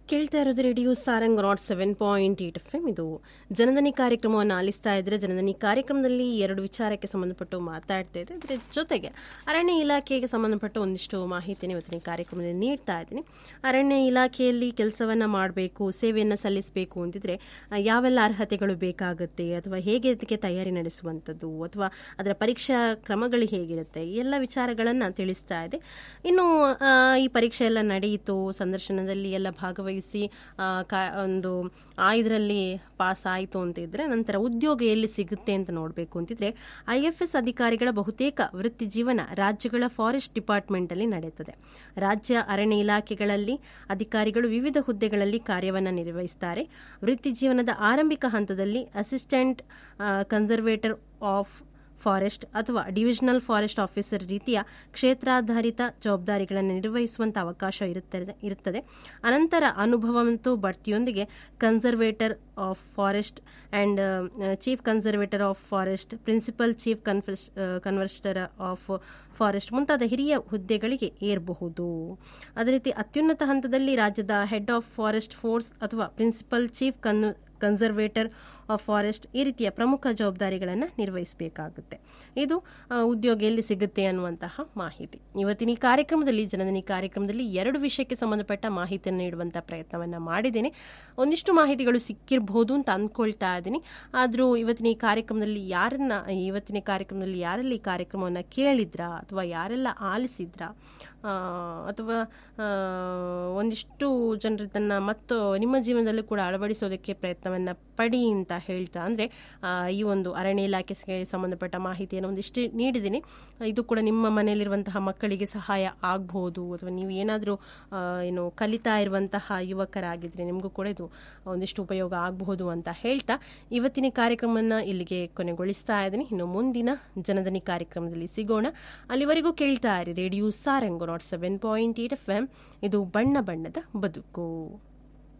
ಕೇಳ್ತಾ ಇರೋದು radio Sarang naught seven point eight F M ಇದು ಜನದನಿ ಕಾರ್ಯಕ್ರಮವನ್ನು ಆಲಿಸ್ತಾ ಇದ್ರೆ ಜನದನಿ ಕಾರ್ಯಕ್ರಮದಲ್ಲಿ ಎರಡು ವಿಚಾರಕ್ಕೆ ಸಂಬಂಧಪಟ್ಟು ಮಾತಾಡ್ತಾ ಇದೆ ಇದರ ಜೊತೆಗೆ ಅರಣ್ಯ ಇಲಾಖೆಗೆ ಸಂಬಂಧಪಟ್ಟ ಒಂದಿಷ್ಟು ಮಾಹಿತಿಯನ್ನು ಇವತ್ತಿನ ಕಾರ್ಯಕ್ರಮದಲ್ಲಿ ನೀಡ್ತಾ ಇದ್ದೀನಿ ಅರಣ್ಯ ಇಲಾಖೆಯಲ್ಲಿ ಕೆಲಸವನ್ನ ಮಾಡಬೇಕು ಸೇವೆಯನ್ನು ಸಲ್ಲಿಸಬೇಕು ಅಂತಿದ್ರೆ ಆ, ಯಾವೆಲ್ಲ ಅರ್ಹತೆಗಳು ಬೇಕಾಗುತ್ತೆ ಅಥವಾ ಹೇಗೆ ಅದಕ್ಕೆ ತಯಾರಿ ನಡೆಸುವಂಥದ್ದು ಅಥವಾ ಅದರ ಪರೀಕ್ಷಾ ಕ್ರಮಗಳು ಹೇಗಿರುತ್ತೆ ಈ ಎಲ್ಲ ವಿಚಾರಗಳನ್ನು ತಿಳಿಸ್ತಾ ಇದೆ ಇನ್ನು ಆ, ಈ ಪರೀಕ್ಷೆ ಎಲ್ಲ ನಡೆಯಿತು ಸಂದರ್ಶನದಲ್ಲಿ ಎಲ್ಲ ಭಾಗವಹಿಸಿ ಆ, ಕಾ- ಒಂದು ಆ ಇದರಲ್ಲಿ ಪಾಸ್ ಆಯಿತು ಅಂತ ಇದ್ರೆ ನಂತರ ಉದ್ಯೋಗ ಎಲ್ಲಿ ಸಿಗುತ್ತೆ ಅಂತ ನೋಡಬೇಕು ಅಂತಿದ್ರೆ ಐ ಎಫ್ ಎಸ್ ಅಧಿಕಾರಿಗಳ ಬಹುತೇಕ ವೃತ್ತಿ ಜೀವನ ರಾಜ್ಯಗಳ ಫಾರೆಸ್ಟ್ ಡಿಪಾರ್ಟ್ಮೆಂಟ್ ಅಲ್ಲಿ ನಡೆಯುತ್ತದೆ ರಾಜ್ಯ ಅರಣ್ಯ ಇಲಾಖೆಗಳಲ್ಲಿ ಅಧಿಕಾರಿಗಳು ವಿವಿಧ ಹುದ್ದೆಗಳಲ್ಲಿ ಕಾರ್ಯವನ್ನು ನಿರ್ವಹಿಸುತ್ತಾರೆ ವೃತ್ತಿ ಜೀವನದ ಆರಂಭಿಕ ಹಂತದಲ್ಲಿ ಅಸಿಸ್ಟೆಂಟ್ ಕನ್ಸರ್ವೇಟರ್ ಆಫ್ ಫಾರೆಸ್ಟ್ ಅಥವಾ ಡಿವಿಷನಲ್ ಫಾರೆಸ್ಟ್ ಆಫೀಸರ್ ರೀತಿಯ ಕ್ಷೇತ್ರಾಧಾರಿತ ಜವಾಬ್ದಾರಿಗಳನ್ನು ನಿರ್ವಹಿಸುವಂಥ ಅವಕಾಶ ಇರುತ್ತದೆ ಇರುತ್ತದೆ ಅನಂತರ ಅನುಭವ ಮತ್ತು ಬಡ್ತಿಯೊಂದಿಗೆ conservator of forest and chief conservator of forest principal chief confers conservator of forest ಮುಂತಾದ ಹಿರಿಯ ಹುದ್ದೆಗಳಿಗೆ ಏರಬಹುದು ಅದೇ ರೀತಿ ಅತ್ಯುನ್ನತ ಹಂತದಲ್ಲಿ ರಾಜ್ಯದ ಹೆಡ್ ಆಫ್ ಫಾರೆಸ್ಟ್ ಫೋರ್ಸ್ ಅಥವಾ principal chief con conservator of forest ಈ ರೀತಿಯ ಪ್ರಮುಖ ಜವಾಬ್ದಾರಿಗಳನ್ನು ನಿರ್ವಹಿಸಬೇಕಾಗುತ್ತೆ ಇದು ಆ, ಉದ್ಯೋಗ ಎಲ್ಲಿ ಸಿಗುತ್ತೆ ಅನ್ನುವಂತಹ ಮಾಹಿತಿ ಇವತ್ತಿನ ಈ ಕಾರ್ಯಕ್ರಮದಲ್ಲಿ ಜನದನಿ ಕಾರ್ಯಕ್ರಮದಲ್ಲಿ ಎರಡು ವಿಷಯಕ್ಕೆ ಸಂಬಂಧಪಟ್ಟ ಮಾಹಿತಿಯನ್ನು ನೀಡುವಂಥ ಪ್ರಯತ್ನವನ್ನು ಮಾಡಿದ್ದೇನೆ ಒಂದಿಷ್ಟು ಮಾಹಿತಿಗಳು ಸಿಕ್ಕಿರಬಹುದು ಅಂತ ಅಂದ್ಕೊಳ್ತಾ ಇದ್ದೀನಿ ಆದರೂ ಇವತ್ತಿನ ಈ ಕಾರ್ಯಕ್ರಮದಲ್ಲಿ ಯಾರನ್ನ ಇವತ್ತಿನ ಕಾರ್ಯಕ್ರಮದಲ್ಲಿ ಯಾರೆಲ್ಲ ಈ ಕಾರ್ಯಕ್ರಮವನ್ನು ಕೇಳಿದ್ರಾ ಅಥವಾ ಯಾರೆಲ್ಲ ಆಲಿಸಿದ್ರಾ ಆ, ಅಥವಾ ಆ, ಒಂದಿಷ್ಟು ಜನರು ತನ್ನ ಮತ್ತು ನಿಮ್ಮ ಜೀವನದಲ್ಲೂ ಕೂಡ ಅಳವಡಿಸೋದಕ್ಕೆ ಪ್ರಯತ್ನವನ್ನು ಪಡಿ ಅಂತ ಹೇಳ್ತಾ ಅಂದರೆ ಈ ಒಂದು ಅರಣ್ಯ ಇಲಾಖೆಗೆ ಸಂಬಂಧಪಟ್ಟ ಮಾಹಿತಿಯನ್ನು ಒಂದಿಷ್ಟು ನೀಡಿದ್ದೀನಿ ಇದು ಕೂಡ ನಿಮ್ಮ ಮನೆಯಲ್ಲಿರುವಂತಹ ಮಕ್ಕಳಿಗೆ ಸಹಾಯ ಆಗ್ಬೋದು ಅಥವಾ ನೀವು ಏನಾದರೂ ಏನು ಕಲಿತಾ ಇರುವಂತಹ ಯುವಕರಾಗಿದ್ದರೆ ನಿಮಗೂ ಕೂಡ ಇದು ಒಂದಿಷ್ಟು ಉಪಯೋಗ ಆಗಬಹುದು ಅಂತ ಹೇಳ್ತಾ ಇವತ್ತಿನ ಕಾರ್ಯಕ್ರಮವನ್ನು ಇಲ್ಲಿಗೆ ಕೊನೆಗೊಳಿಸ್ತಾ ಇದ್ದೀನಿ ಇನ್ನು ಮುಂದಿನ ಜನದನಿ ಕಾರ್ಯಕ್ರಮದಲ್ಲಿ ಸಿಗೋಣ ಅಲ್ಲಿವರೆಗೂ ಕೇಳ್ತಾ ಇರಿ radio Sarang naught seven point eight F M ಇದು ಬಣ್ಣ ಬಣ್ಣದ ಬದುಕು